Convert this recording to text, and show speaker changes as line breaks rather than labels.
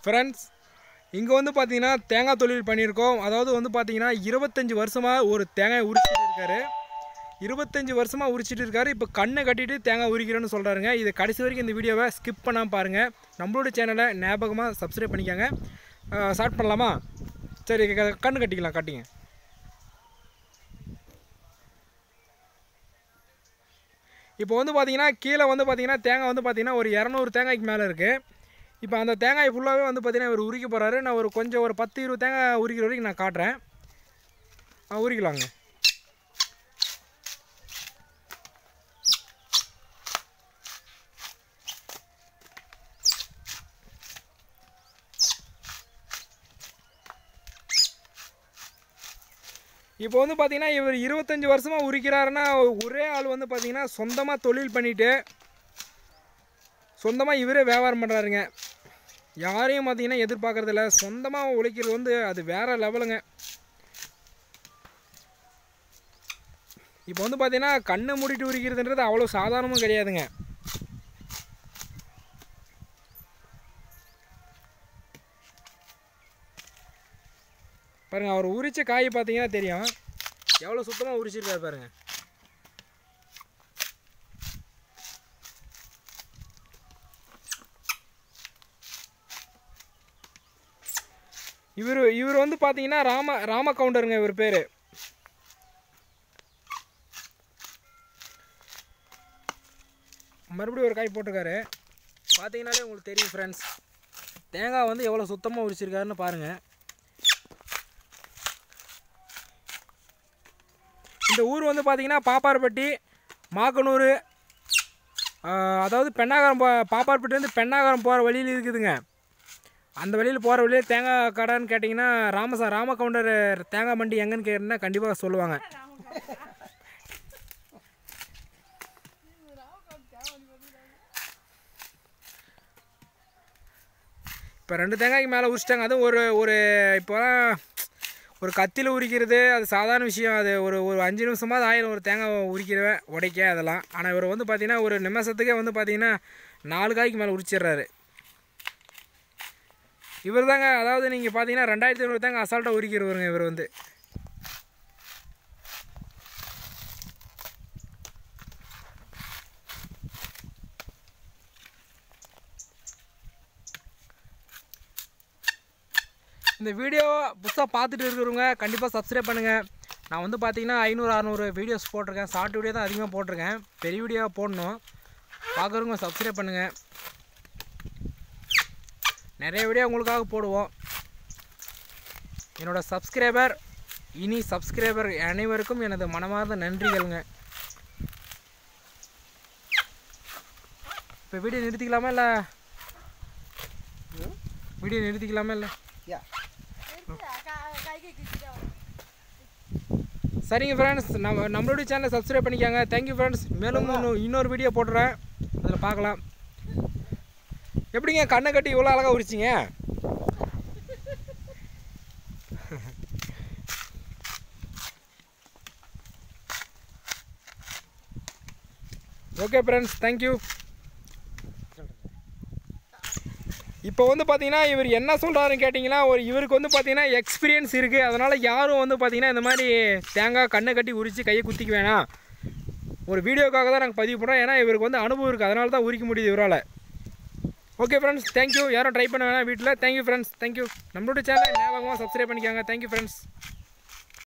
Friends இங்கே வந்து பார்த்தீங்கன்னா தேங்காய் தொழில் பண்ணியிருக்கோம் அதாவது வந்து பார்த்தீங்கன்னா இருபத்தஞ்சி வருஷமாக ஒரு தேங்காய் உரிச்சிட்டு இருக்காரு இருபத்தஞ்சி வருஷமாக உரிச்சிட்டு இருக்காரு இப்போ கண்ணை கட்டிட்டு தேங்காய் உரிக்கிறேன்னு சொல்கிறாருங்க இது கடைசி வரைக்கும் இந்த வீடியோவை ஸ்கிப் பண்ணாமல் பாருங்கள் நம்மளோட சேனலை ஞாபகமாக சப்ஸ்கிரைப் பண்ணிக்கோங்க ஸ்டார்ட் பண்ணலாமா சரி க- கண்ணு கட்டிக்கலாம் கட்டிங்க இப்போ வந்து பார்த்தீங்கன்னா கீழே வந்து பார்த்தீங்கன்னா தேங்காய் வந்து பார்த்தீங்கன்னா ஒரு இரநூறு தேங்காய்க்கு மேலே இருக்குது இப்போ அந்த தேங்காய் ஃபுல்லாகவே வந்து பார்த்தீங்கன்னா இவர் உரிக்க போகிறாரு நான் ஒரு கொஞ்சம் ஒரு பத்து இருபது தேங்காய் உரிக்கிற வரைக்கும் நான் காட்டுறேன் ஆ உரிக்கலாங்க இப்போ வந்து பார்த்தீங்கன்னா இவர் இருபத்தஞ்சி வருஷமாக உரிக்கிறாருன்னா ஒரே ஆள் வந்து பார்த்தீங்கன்னா சொந்தமாக தொழில் பண்ணிட்டு சொந்தமாக இவரே வியாபாரம் பண்ணுறாருங்க யாரையும் பார்த்தீங்கன்னா எதிர்பார்க்கறதில்ல சொந்தமாக உழைக்கிறது வந்து அது வேற லெவலுங்க இப்போ வந்து பார்த்தீங்கன்னா கண்ணை மூடிட்டு உரிக்கிறதுன்றது அவ்வளோ சாதாரணமும் கிடையாதுங்க பாருங்க அவர் உரிச்ச காய் பார்த்தீங்கன்னா தெரியும் எவ்வளோ சுத்தமாக உரிச்சிருக்காரு பாருங்க இவர் இவர் வந்து பார்த்தீங்கன்னா ராம ராம கவுண்டருங்க இவர் பேர் மறுபடியும் ஒரு காய் போட்டிருக்காரு பார்த்தீங்கன்னாலே உங்களுக்கு தெரியும் ஃப்ரெண்ட்ஸ் தேங்காய் வந்து எவ்வளோ சுத்தமாக உரிச்சிருக்காருன்னு பாருங்கள் இந்த ஊர் வந்து பார்த்தீங்கன்னா பாப்பார்பட்டி மாக்கனூர் ஆஹ், அதாவது பெண்ணாகரம் போ பாப்பார்பட்டிலேருந்து பெண்ணாகரம் போகிற வழியில் இருக்குதுங்க அந்த வழியில் போகிற வழியில் தேங்காய் கடைன்னு கேட்டிங்கன்னா ராமசா ராம கவுண்டர் தேங்காய் மண்டி எங்கன்னு கேட்டிங்கன்னா கண்டிப்பாக சொல்லுவாங்க இப்போ ரெண்டு தேங்காய்க்கு மேலே உரிச்சிட்டாங்க அதுவும் ஒரு ஒரு இப்போலாம் ஒரு கத்தியில் உரிக்கிறது அது சாதாரண விஷயம் அது ஒரு ஒரு அஞ்சு நிமிஷமாவது ஆயிரம் ஒரு தேங்காய் உரிக்கிறவன் உடைக்க அதெல்லாம் ஆனால் இவர் வந்து பார்த்தீங்கன்னா ஒரு நிமிஷத்துக்கே வந்து பார்த்தீங்கன்னா நாலு காய்க்கு மேலே உரிச்சிடுறாரு இவர் தாங்க அதாவது நீங்கள் பார்த்தீங்கன்னா ரெண்டாயிரத்தி ஐநூறு தாங்க அசால்ட்டாக உரிக்கிறவருங்க இவர் வந்து இந்த வீடியோ புதுசாக பார்த்துட்டு இருக்கிறவங்க கண்டிப்பாக சப்ஸ்கிரைப் பண்ணுங்கள் நான் வந்து பார்த்தீங்கன்னா ஐநூறு அறநூறு வீடியோஸ் போட்டிருக்கேன் ஷார்ட் வீடியோ தான் அதிகமாக போட்டிருக்கேன் பெரிய வீடியோ போடணும் பார்க்குறவங்க சப்ஸ்கிரைப் பண்ணுங்கள் நிறைய வீடியோ உங்களுக்காக போடுவோம் என்னோட சப்ஸ்கிரைபர் இனி சப்ஸ்கிரைபர் அனைவருக்கும் எனது மனமார்ந்த நன்றிகளுங்க இப்போ வீடியோ நிறுத்திக்கலாமா இல்லை வீடியோ நிறுத்திக்கலாமா இல்லை
Ja.
சரிங்க ஃப்ரெண்ட்ஸ் நம்ம நம்மளுடைய சேனலை சப்ஸ்கிரைப் பண்ணிக்கோங்க தேங்க்யூ ஃப்ரெண்ட்ஸ் மேலும் இன்னும் இன்னொரு வீடியோ போடுறேன் அதில் பார்க்கலாம் எப்படிங்க கண்ணை கட்டி இவ்வளோ அழகாக உரிச்சிங்க ஓகே ஃப்ரெண்ட்ஸ் தேங்க்யூ இப்போ வந்து பார்த்தீங்கன்னா இவர் என்ன சொல்கிறாருன்னு கேட்டிங்கன்னா ஒரு இவருக்கு வந்து பார்த்தீங்கன்னா எக்ஸ்பீரியன்ஸ் இருக்குது அதனால் யாரும் வந்து பார்த்தீங்கன்னா இந்த மாதிரி தேங்காய் கண்ணை கட்டி உரித்து கையை குத்திக்க வேணாம் ஒரு வீடியோக்காக தான் நாங்கள் பதிவு பண்ணுறோம் ஏன்னா இவருக்கு வந்து அனுபவம் இருக்குது அதனால தான் உரிக்க முடியுது இவரால் ஓகே ஃப்ரெண்ட்ஸ் தேங்க்யூ யாரும் ட்ரை பண்ண வேணாம் வீட்டில் தேங்க்யூ ஃப்ரெண்ட்ஸ் தேங்க்யூ நம்மளோட சேனல் ஞாபகமாக சப்ஸ்கிரைப் பண்ணிக்கோங்க தேங்க்யூ ஃப்ரெண்ட்ஸ்